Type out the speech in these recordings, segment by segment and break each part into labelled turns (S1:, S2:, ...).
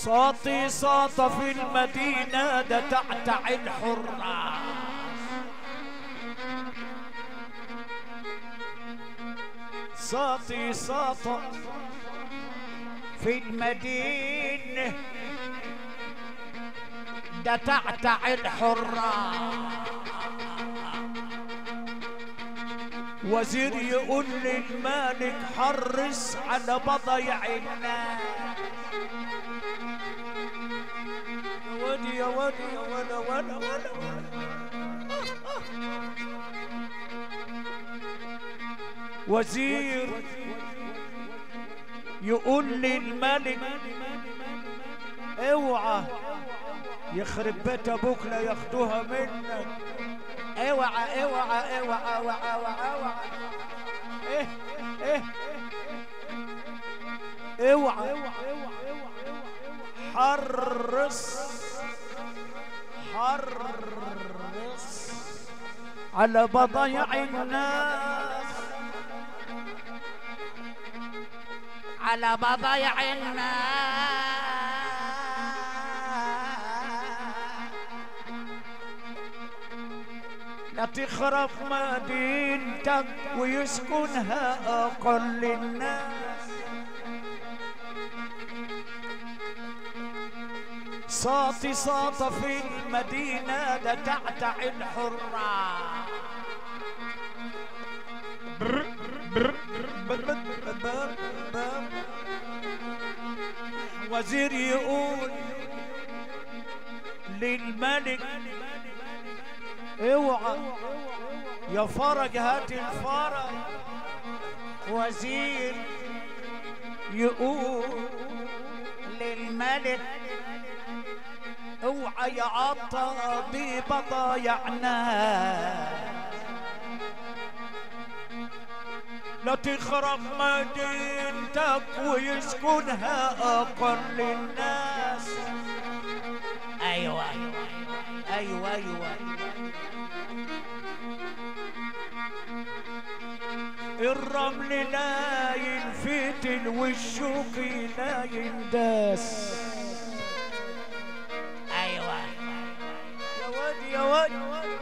S1: صوتي صوت في المدينة ده تعتع الحرة صوتي صوت في المدينة ده تعتع الحرة وزير يقول للمالك حرص على بضيع الناس يا ودي يا ودي يا ولا ولا ولا ولا وزير يقول للملك اوعى يخرب بيت ابوك لا ياخدوها منك اوعى اوعى اوعى اوعى اوعى اوعى ايه ايه اوعى حرص حرص على بضيع الناس على بضيع الناس لا تخرب مدينتك ويسكنها أقل الناس صاطي صاط في المدينة ده تعتع الحرة بر بر بر بر بر بر وزير يقول للملك اوعى يا فرج هات الفرج وزير يقول للملك اوعى يا عطا ببضايعنا لا تخرب مدينتك ويسكنها اقل الناس ايوه ايوه ايوه الرمل لا ينفتل والشوك لا ينداس ايوه يا واد يا واد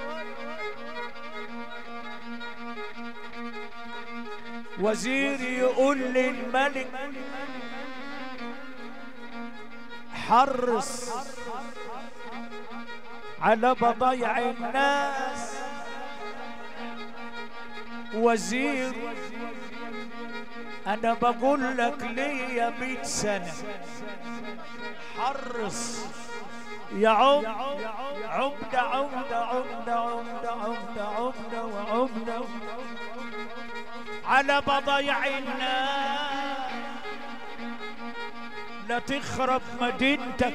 S1: وزير يقول للملك حرص على بضيع الناس وزير انا بقول لك ليا مئة سنة حرص يا عم عمدة عمدة عمدة عمدة عمدة عمدة وعمدة على بضيع الناس لا تخرب مدينتك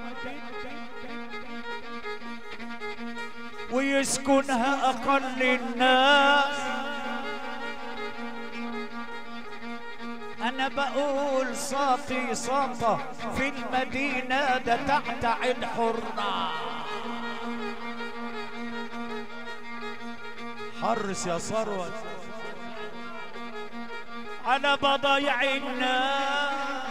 S1: ويسكنها أقل الناس أنا بقول صاطي صاطة في المدينة ده تعتع الحرة حرص يا ثروت على بضايع الناس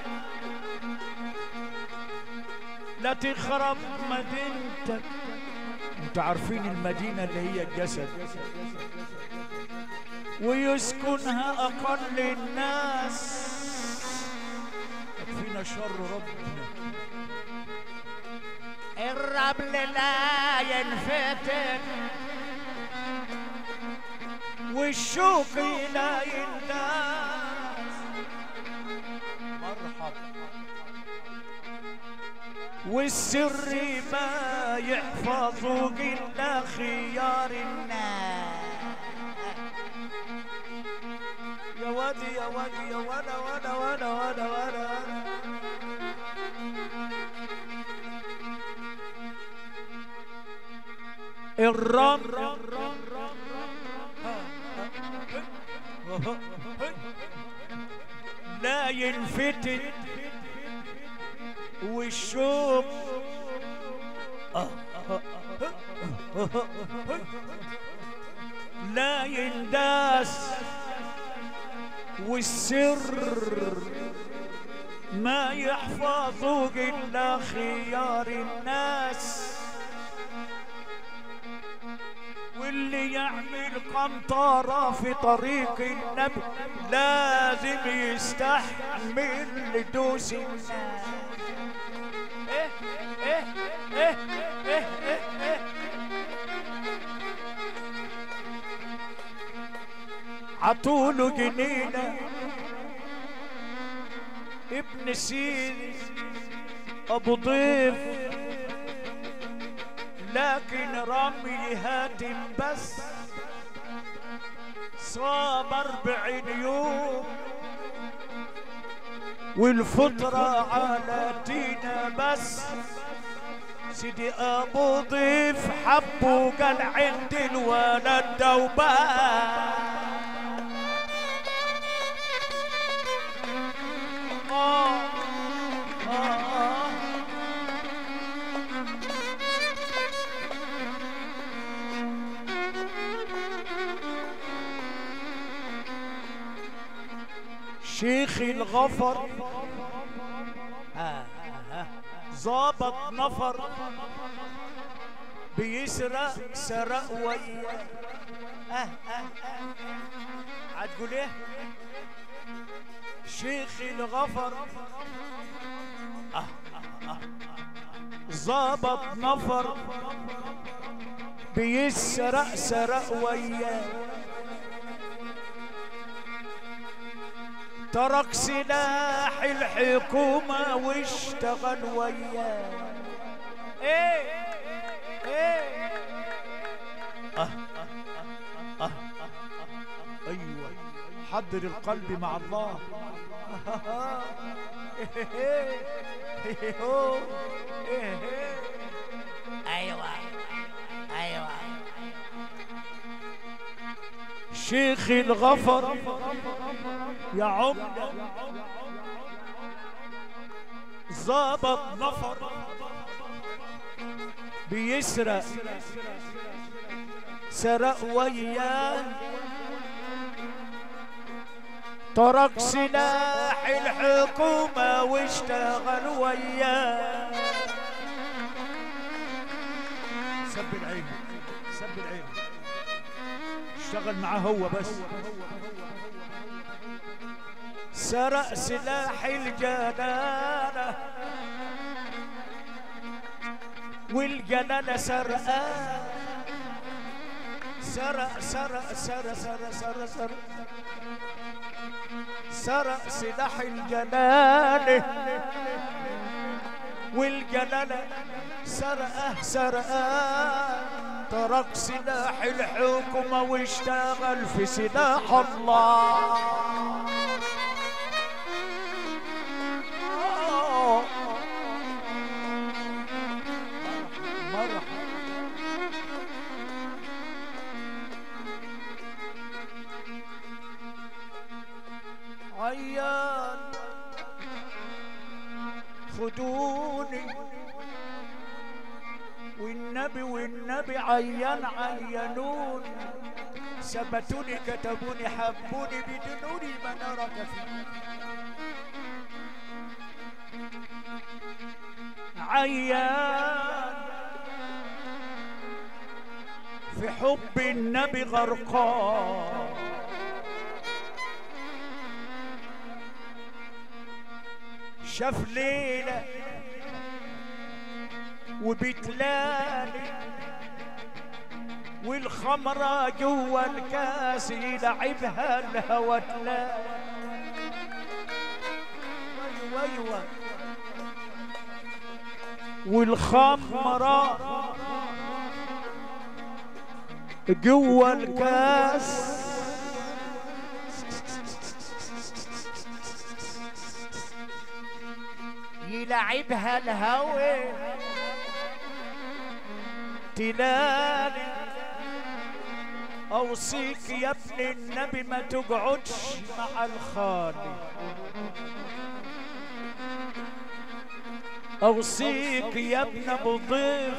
S1: لا تخرب مدينتك انتوا عارفين المدينة اللي هي الجسد ويسكنها أقل الناس يكفينا شر ربنا الرمل لا ينفتن والشوك لا ينداس مرحبا والسر ما يحفظه إلا خيار الناس يا وادي يا وادي يا ولا ولا ولا ولا ولا الرمل لا ينفتن والشوق لا ينداس والسر ما يحفظوا إلا خيار الناس واللي يعمل قنطرة في طريق النبي لازم يستحمل دوس الناس إيه إيه إيه إيه إيه إيه عطوله جنينة ابن سيدي ابو ضيف لكن رمي هاتم بس صاب اربعين يوم والفطرة على دينا بس سيدي ابو ضيف حبه قال عند الولد دوبان آه آه آه شيخ الغفر آه، آه، ظابط نفر بيسرق سرق وياه اه اه اه هتقول ايه شيخ الغفر آه، آه، آه. ظابط نفر بيسرق سرق وياه ترك سلاح الحكومة واشتغل وياه ايه ايه آه آه آه آه ايوه حضر القلب مع الله
S2: ايوه ايوه
S1: شيخ الغفر يا عمدة ظابط نفر بيسرق سرق وياه ترك سلاح الحكومة واشتغل وياه سب العين سب العين اشتغل معاه هو بس سرق سلاح الجلالة والجلالة سرقاه سرق سرق سرق سرق سرق سرق سرق سلاح الجلالة والجلالة سرقه سرقه ترك سلاح الحكومة واشتغل في سلاح الله آه. مرحبا عيان خدوني والنبي والنبي عيان عينوني ثبتوني كتبوني حبوني بدنوني منارك فيه عيان في حب النبي غرقان شاف ليلة وبتلالي والخمرة جوا الكاس يلعبها الهوى تلالي ايوه ايوه والخمرة جوا الكاس يلعبها الهوى تلالي اوصيك يا ابن النبي ما تقعدش مع الخالي اوصيك يا ابن ابو ضيف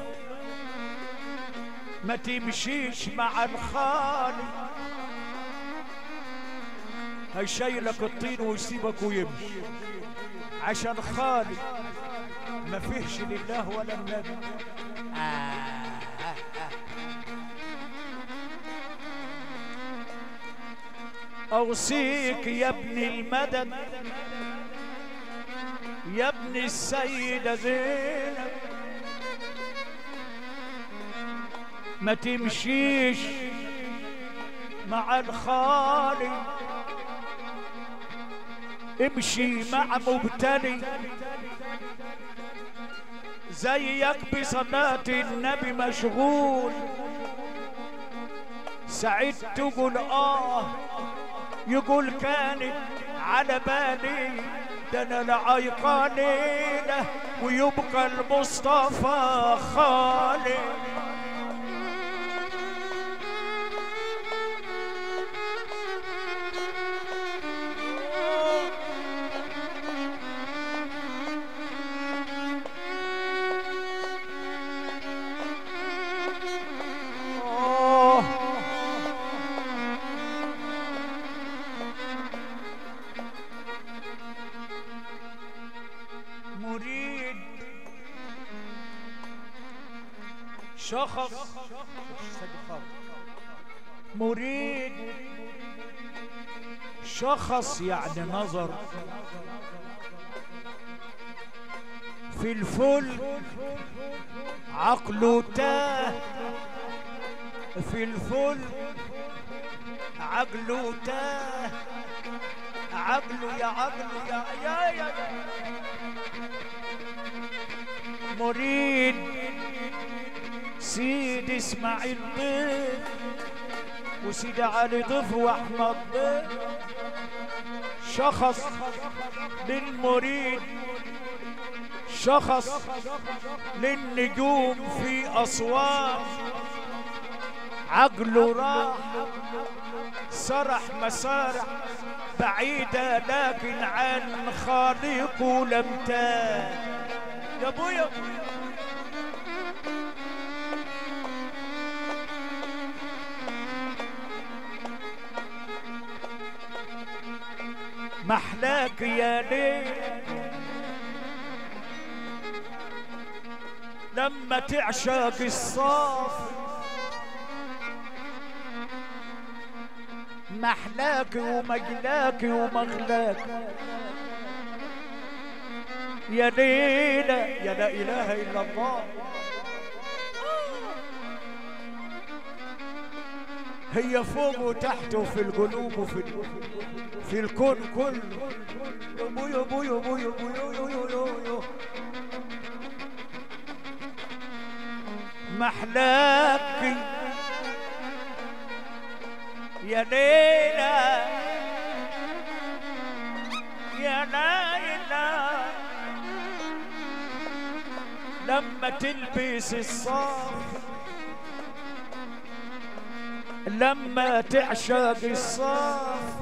S1: ما تمشيش مع الخالي هيشيلك الطين ويسيبك ويمشي عشان خالد ما فيهش لله ولا النبي
S2: آه آه آه.
S1: أوصيك يا ابن المدد يا ابن السيدة زينب ما تمشيش مع الخالي امشي مع مبتلي زيك بصلاة النبي مشغول سعيد تقول اه يقول كانت على بالي ده انا العيقانينة ويبقى المصطفى خالي آه. مريد شخص مريد شخص يعني نظر في الفل عقله تاه في الفل عقله تاه عقله يا عقله يا يا يا, يا. مريد سيد اسماعيل ضيف وسيد علي ضيف واحمد ضيف شخص للمريد شخص للنجوم في أسوان عقله راح سرح مسارح بعيدة لكن عن خالقه لم تاه يا ابويا محلاك يا ليل لما تعشق الصاف محلاك ومجلاك ومغلاك يا ليلى يا لا إله إلا الله هي فوق وتحت وفي القلوب وفي في الكون كله يا بو يا بو يا بو يا بو يا يا يا يا يا محلاك يا ليلى يا ليلى لما تلبس الصاف لما تعشق الصاف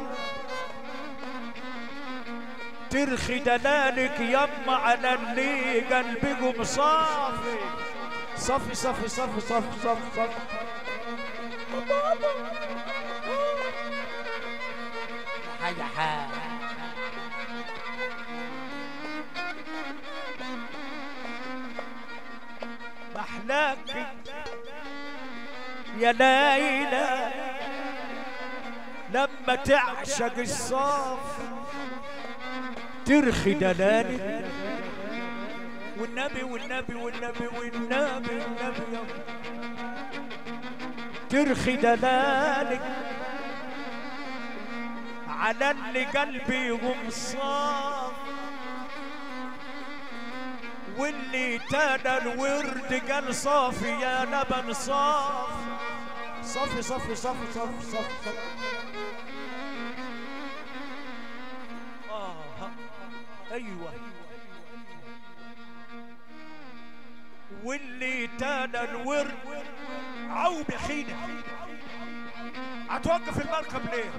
S1: ترخي دلالك يما على اللي قلبكم صافي صفي صفي صفي صفي صفي صفي
S2: حاجة حاجة
S1: محلاك يا ليلى لما تعشق الصاف ترخي دلالك والنبي والنبي والنبي والنبي والنبي يا ترخي دلالك على اللي قلبي غمصان واللي تانا الورد قال صافي يا لبن صاف صافي صافي صافي صافي صافي صافي آه ها. أيوة واللي تانا الورد عو بحينه هتوقف المركب ليه؟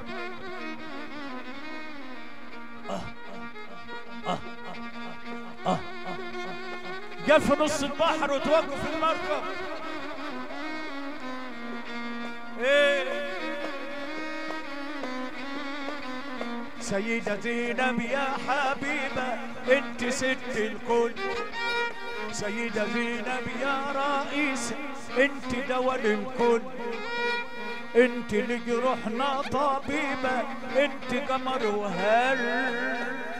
S1: جا في نص البحر وتوقف المركب ايه سيدة زينب يا حبيبة انت ست الكل سيدة زينب يا رئيسة انت دواء الكل انت لجروحنا طبيبة انت قمر وهل